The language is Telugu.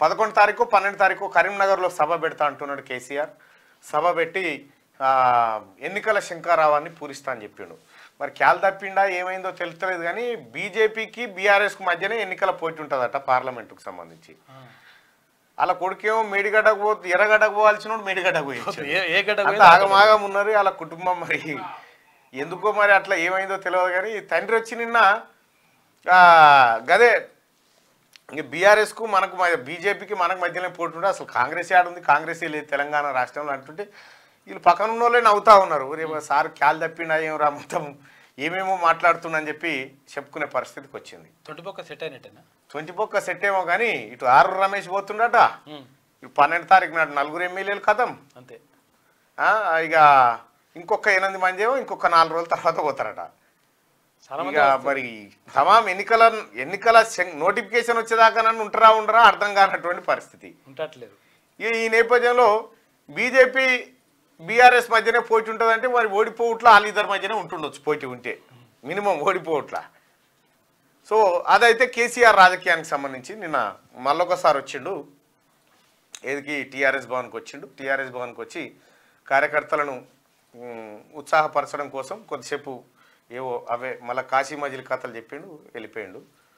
పదకొండు తారీఖు పన్నెండు తారీఖు కరీంనగర్లో సభ పెడతా అంటున్నాడు కేసీఆర్ సభ పెట్టి ఆ, ఎన్నికల శంకారావాన్ని పూరిస్తా అని చెప్పిండు మరి క్యాల్ తప్పిండా ఏమైందో తెలుస్తలేదు కానీ బీజేపీకి బీఆర్ఎస్కి మధ్యనే ఎన్నికల పోటీ ఉంటుందట పార్లమెంటుకు సంబంధించి అలా కొడుకేమో మేడిగడ్డకు పో ఎర్రగడ్డకు పోవాల్సిన వాడు మేడిగడ్డకు పోయి ఏ- ఏ గడ్డ అంత ఆగమాగం ఉన్నారు వాళ్ళ కుటుంబం మరి ఎందుకో మరి అట్లా ఏమైందో తెలియదు కానీ తండ్రి వచ్చి నిన్న ఆ, గదే ఇంక బీఆర్ఎస్కు మనకు బీజేపీకి మనకు మధ్యలో పోటీ ఉంటే అసలు కాంగ్రెస్ ఉంది కాంగ్రెస్ లేదు తెలంగాణ రాష్ట్రంలో అంటుంటే వీళ్ళు పక్కన ఉన్న వాళ్ళే నవ్వుతా ఉన్నారు రేపు సార్ క్యాల్ తప్పిండా ఏం రా మొత్తం ఏమేమో మాట్లాడుతున్నా చెప్పి చెప్పుకునే పరిస్థితికి వచ్చింది తొట్టిపొక్క సెట్ అయినట్టేనా ట్వంటీ బొక్క సెట్ ఏమో కానీ ఇటు ఆరు రమేష్ పోతుండట ఉమ్, ఇటు పన్నెండు తారీఖు నాడు నలుగురు ఎమ్మెల్యేలు కథం అంతే ఆ, ఇక ఇంకొక ఎనిమిది మంది ఏమో ఇంకొక నాలుగు రోజుల తర్వాత పోతారట చాలా మంది ఇక మరి తమాం ఎన్నికల ఎన్నికల నోటిఫికేషన్ వచ్చేదాకా నన్ను ఉంటారా ఉండరా అర్థం కానటువంటి పరిస్థితి ఉండట్లేదు ఈ ఈ నేపథ్యంలో బీజేపీ బీఆర్ఎస్ మధ్యనే పోటీ ఉంటుందంటే మరి ఓడిపోవట్ల వాళ్ళిద్దరి మధ్యనే ఉంటుండొచ్చు పోటీ ఉంటే మినిమం ఓడిపోవట్ల సో అదైతే కేసీఆర్ రాజకీయానికి సంబంధించి నిన్న మళ్ళొకసారి వచ్చిండు ఏదికి టీఆర్ఎస్ భవన్కి వచ్చిండు టీఆర్ఎస్ భవన్కి వచ్చి కార్యకర్తలను ఉమ్, ఉత్సాహపరచడం కోసం కొద్దిసేపు ఏవో అవే మళ్ళీ కాశీ మజిలీ కథలు చెప్పిండు వెళ్ళిపోయిండు